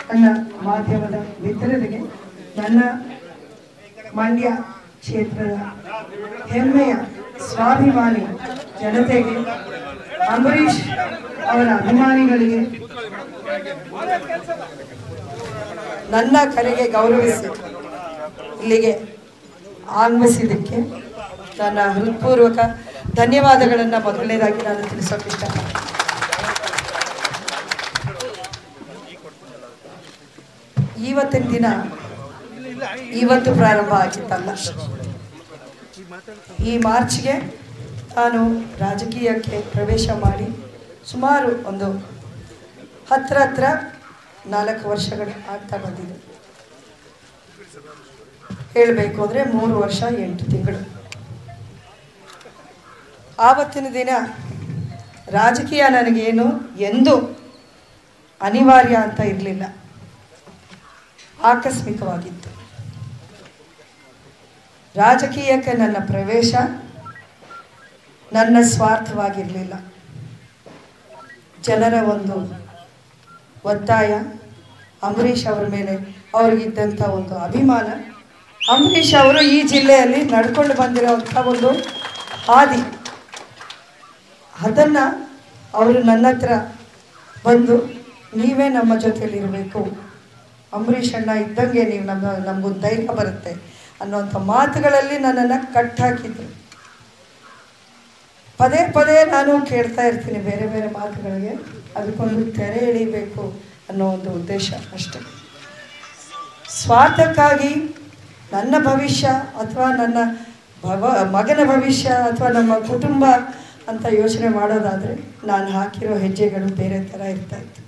ನನ್ನ ಮಾಧ್ಯಮದ ಮಿತ್ರರಿಗೆ ನನ್ನ ಮಂಡ್ಯ ಕ್ಷೇತ್ರದ ಹೆಮ್ಮೆಯ ಸ್ವಾಭಿಮಾನಿ ಜನತೆಗೆ ಅಂಬರೀಷ್ ಅವರ ಅಭಿಮಾನಿಗಳಿಗೆ ನನ್ನ ಕರೆಗೆ ಗೌರವಿಸಿ ಇಲ್ಲಿಗೆ ಆಗಮಿಸಿದ್ದಕ್ಕೆ ನನ್ನ ಹೃತ್ಪೂರ್ವಕ ಧನ್ಯವಾದಗಳನ್ನು ಮೊದಲನೇದಾಗಿ ನಾನು ತಿಳಿಸೋಕೆ ಇಷ್ಟಪಡ್ತೀನಿ ಇವತ್ತಿನ ದಿನ ಇವತ್ತು ಪ್ರಾರಂಭ ಆಗಿತ್ತಲ್ಲ ಈ ಮಾರ್ಚ್ಗೆ ನಾನು ರಾಜಕೀಯಕ್ಕೆ ಪ್ರವೇಶ ಮಾಡಿ ಸುಮಾರು ಒಂದು ಹತ್ರ ಹತ್ರ ನಾಲ್ಕು ವರ್ಷಗಳು ಆಗ್ತಾ ಬಂದಿದೆ ಹೇಳಬೇಕು ಅಂದರೆ ಮೂರು ವರ್ಷ ಎಂಟು ತಿಂಗಳು ಆವತ್ತಿನ ದಿನ ರಾಜಕೀಯ ನನಗೇನು ಎಂದೂ ಅನಿವಾರ್ಯ ಅಂತ ಇರಲಿಲ್ಲ ಆಕಸ್ಮಿಕವಾಗಿತ್ತು ರಾಜಕೀಯಕ್ಕೆ ನನ್ನ ಪ್ರವೇಶ ನನ್ನ ಸ್ವಾರ್ಥವಾಗಿರಲಿಲ್ಲ ಜನರ ಒಂದು ಒತ್ತಾಯ ಅಂಬರೀಷ್ ಅವರ ಮೇಲೆ ಅವ್ರಿಗಿದ್ದಂಥ ಒಂದು ಅಭಿಮಾನ ಅಂಬರೀಷ್ ಅವರು ಈ ಜಿಲ್ಲೆಯಲ್ಲಿ ನಡ್ಕೊಂಡು ಬಂದಿರೋವಂಥ ಒಂದು ಹಾದಿ ಅದನ್ನು ಅವರು ನನ್ನ ಹತ್ರ ಬಂದು ನೀವೇ ನಮ್ಮ ಜೊತೆಯಲ್ಲಿರಬೇಕು ಅಂಬರೀಷ್ ಅಣ್ಣ ಇದ್ದಂಗೆ ನೀವು ನಮ್ಮ ನಮಗೊಂದು ಧೈರ್ಯ ಬರುತ್ತೆ ಅನ್ನೋಂಥ ಮಾತುಗಳಲ್ಲಿ ನನ್ನನ್ನು ಕಟ್ಟಾಕಿದ್ರು ಪದೇ ಪದೇ ನಾನು ಕೇಳ್ತಾ ಇರ್ತೀನಿ ಬೇರೆ ಬೇರೆ ಮಾತುಗಳಿಗೆ ಅದಕ್ಕೊಂದು ತೆರೆ ಎಳಿಬೇಕು ಅನ್ನೋ ಒಂದು ಉದ್ದೇಶ ಅಷ್ಟೆ ಸ್ವಾರ್ಥಕ್ಕಾಗಿ ನನ್ನ ಭವಿಷ್ಯ ಅಥವಾ ನನ್ನ ಭವ ಮಗನ ಭವಿಷ್ಯ ಅಥವಾ ನಮ್ಮ ಕುಟುಂಬ ಅಂತ ಯೋಚನೆ ಮಾಡೋದಾದರೆ ನಾನು ಹಾಕಿರೋ ಹೆಜ್ಜೆಗಳು ಬೇರೆ ಥರ ಇರ್ತಾ ಇತ್ತು